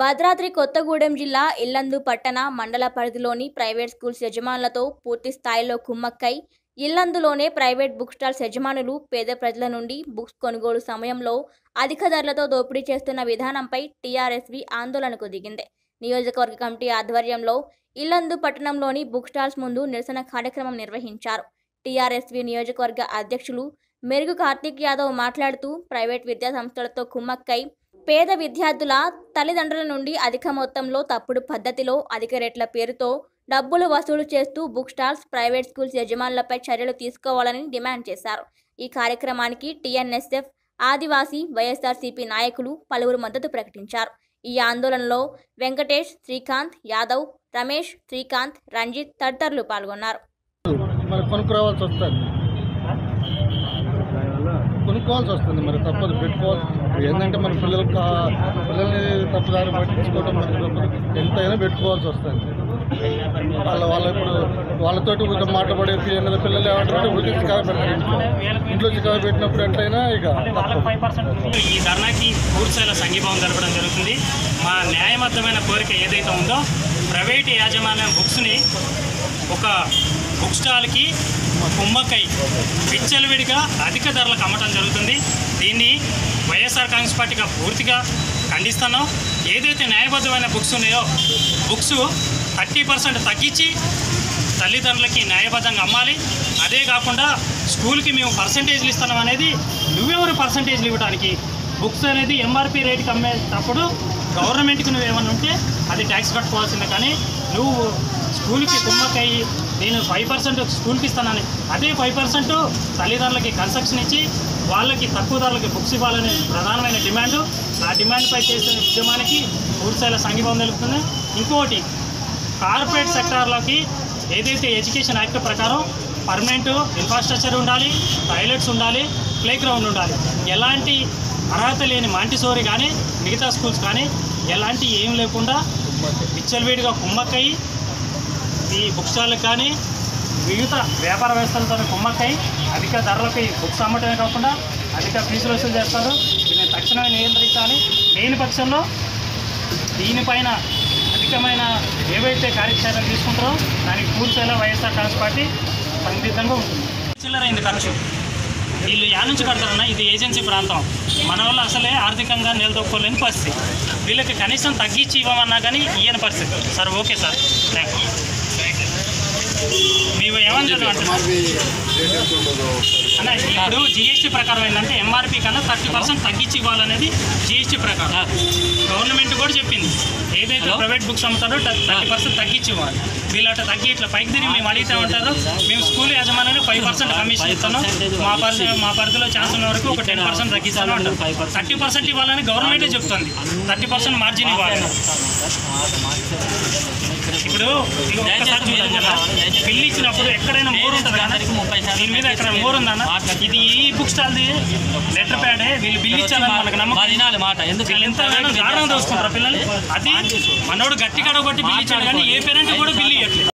భద్రాద్రి కొత్తగూడెం జిల్లా ఇల్లందు పట్టణ మండల పరిధిలోని ప్రైవేట్ స్కూల్స్ యజమానులతో పూర్తి స్థాయిలో కుమ్మక్కై ఇల్లందులోనే ప్రైవేట్ బుక్ స్టాల్స్ యజమానులు పేద ప్రజల నుండి బుక్స్ కొనుగోలు సమయంలో అధిక ధరలతో దోపిడీ చేస్తున్న విధానంపై టీఆర్ఎస్వి ఆందోళనకు దిగింది నియోజకవర్గ కమిటీ ఆధ్వర్యంలో ఇల్లందు పట్టణంలోని బుక్ స్టాల్స్ ముందు నిరసన కార్యక్రమం నిర్వహించారు టీఆర్ఎస్వి నియోజకవర్గ అధ్యక్షులు మెరుగు కార్తీక్ యాదవ్ మాట్లాడుతూ ప్రైవేట్ విద్యా సంస్థలతో కుమ్మక్కై పేద విద్యార్థుల తల్లిదండ్రుల నుండి అధిక మొత్తంలో తప్పుడు పద్ధతిలో అధిక రేట్ల పేరుతో డబ్బులు వసూలు చేస్తూ బుక్ స్టాల్స్ ప్రైవేట్ స్కూల్స్ యజమానులపై చర్యలు తీసుకోవాలని డిమాండ్ చేశారు ఈ కార్యక్రమానికి టీఎన్ఎస్ఎఫ్ ఆదివాసీ వైఎస్ఆర్సీపీ నాయకులు పలువురు మద్దతు ప్రకటించారు ఈ ఆందోళనలో వెంకటేష్ శ్రీకాంత్ యాదవ్ రమేష్ శ్రీకాంత్ రంజిత్ తదితరులు పాల్గొన్నారు మరి కొనుక్కోవాల్సి వస్తుంది కొనుక్కోవాల్సి వస్తుంది మరి తప్పదు పెట్టుకోవాలి ఏంటంటే మన పిల్లలకు కా- పిల్లల్ని తప్పుదారి పట్టించుకోవడం మరి తప్పదు. ఎంతైనా పెట్టుకోవాల్సి వస్తుంది వాళ్ళ వాళ్ళ ఇప్పుడు వాళ్ళతోటి ఒక మాట పడేసి ఏంటంటే పిల్లలు ఏమంటారంటే ఉరికి చికాయ పెడతారు ఇంట్లో ఇంట్లో చికాయ పెట్టినప్పుడు ఎంతైనా ఇక తప్పదు ఈ ధర్నాకి పూర్తిస్థాయిలో సంఘీభావం తెలపడం జరుగుతుంది మా న్యాయబద్ధమైన కోరిక ఏదైతే ఉందో ప్రైవేట్ యాజమాన్యం బుక్స్ని ఒక బుక్ స్టాల్కి కుమ్మక్కై విచ్చలవిడిగా అధిక ధరలకు అమ్మటం జరుగుతుంది దీన్ని వైఎస్ఆర్ కాంగ్రెస్ పార్టీగా పూర్తిగా ఖండిస్తున్నాం ఏదైతే న్యాయబద్ధమైన బుక్స్ ఉన్నాయో బుక్స్ థర్టీ పర్సెంట్ తగ్గించి తల్లిదండ్రులకి న్యాయబద్ధంగా అమ్మాలి అదే కాకుండా స్కూల్కి మేము పర్సంటేజ్లు ఇస్తున్నాం అనేది నువ్వెవరు పర్సంటేజ్లు ఇవ్వడానికి బుక్స్ అనేది ఎంఆర్పి రేట్కి అమ్మేటప్పుడు గవర్నమెంట్కి నువ్వు ఏమైనా ఉంటే అది ట్యాక్స్ కట్టుకోవాల్సిందే కానీ నువ్వు స్కూల్కి కుమ్మక్కయ్యి నేను ఫైవ్ పర్సెంట్ స్కూల్కి ఇస్తానని అదే ఫైవ్ పర్సెంట్ తల్లిదండ్రులకి కన్స్ట్రక్షన్ ఇచ్చి వాళ్ళకి తక్కువ ధరలకి బుక్స్ ఇవ్వాలనే ప్రధానమైన డిమాండ్ ఆ డిమాండ్పై చేసిన ఉద్యమానికి పూర్తిస్థాయిలో సంఘీభావం తెలుపుతుంది ఇంకోటి కార్పొరేట్ సెక్టార్లోకి ఏదైతే ఎడ్యుకేషన్ యాక్ట్ ప్రకారం పర్మనెంట్ ఇన్ఫ్రాస్ట్రక్చర్ ఉండాలి టాయిలెట్స్ ఉండాలి ప్లే గ్రౌండ్ ఉండాలి ఎలాంటి అర్హత లేని మాంటిసోరి కానీ మిగతా స్కూల్స్ కానీ ఎలాంటి ఏం లేకుండా విచ్చలవిడిగా కుమ్మక్కయి ఈ బుక్ స్టాల్కి కానీ వివిధ వ్యాపార వ్యవస్థలతో కుమ్మక్కై అధిక ధరలకి బుక్స్ అమ్మటమే కాకుండా అధిక ఫీజులు వసూలు చేస్తారు దీన్ని తక్షణమే నియంత్రించాలి లేని పక్షంలో దీనిపైన అధికమైన ఏవైతే కార్యక్రమాలు తీసుకుంటారో దానికి పూర్తిగా వైఎస్ఆర్ కాంగ్రెస్ పార్టీ సందిగ్ధంగా ఉంటుంది చిల్లరైంది ఖర్చు వీళ్ళు యా నుంచి కడతారన్నా ఇది ఏజెన్సీ ప్రాంతం మన వల్ల అసలే ఆర్థికంగా నిలదొక్కోలేని పరిస్థితి వీళ్ళకి కనీసం తగ్గించి ఇవ్వమన్నా కానీ ఇయ్యని పరిస్థితి sir okay sir thank you మేము ఏమంటారు అంటున్నారు అన్న ఇప్పుడు జిఎస్టీ ప్రకారం ఏంటంటే ఎంఆర్పి కన్నా థర్టీ పర్సెంట్ తగ్గించి ఇవ్వాలనేది జిఎస్టీ ప్రకారం గవర్నమెంట్ కూడా చెప్పింది ఏదైతే ప్రైవేట్ బుక్స్ అమ్ముతారో థర్టీ పర్సెంట్ తగ్గించి ఇవ్వాలి వీళ్ళు అట్లా తగ్గి ఇట్లా పైకి తిరిగి మేము అడిగితే ఉంటారు మేము స్కూల్ యాజమాన్యాన్ని ఫైవ్ పర్సెంట్ కమిషన్ ఇస్తాను మా పరిధి మా పరిధిలో ఛాన్స్ ఉన్న వరకు ఒక టెన్ పర్సెంట్ తగ్గిస్తాను అంటారు థర్టీ పర్సెంట్ ఇవ్వాలని గవర్నమెంటే చెప్తుంది థర్టీ పర్సెంట్ మార్జిన్ ఇవ్వాలి ఇప్పుడు ఇది ఒక్కసారి చూడండి అన్న. బిల్లు ఇచ్చినప్పుడు ఎక్కడైనా మోర్ ఉంటుంది కదా దీని మీద ఎక్కడ మోర్ ఉందన్న ఇది ఈ బుక్ స్టాల్ది లెటర్ ప్యాడే వీళ్ళు బిల్లు ఇచ్చారని మనకు నమ్మకం వినాలి మాట ఎందుకు వీళ్ళు ఎంత దారుణంగా దోసుకుంటారు పిల్లలు అది మనోడు గట్టి కడగొట్టి బిల్లు ఇచ్చాడు కానీ ఏ పేరెంట్ కూడా బిల్లు ఇవ్వట్లేదు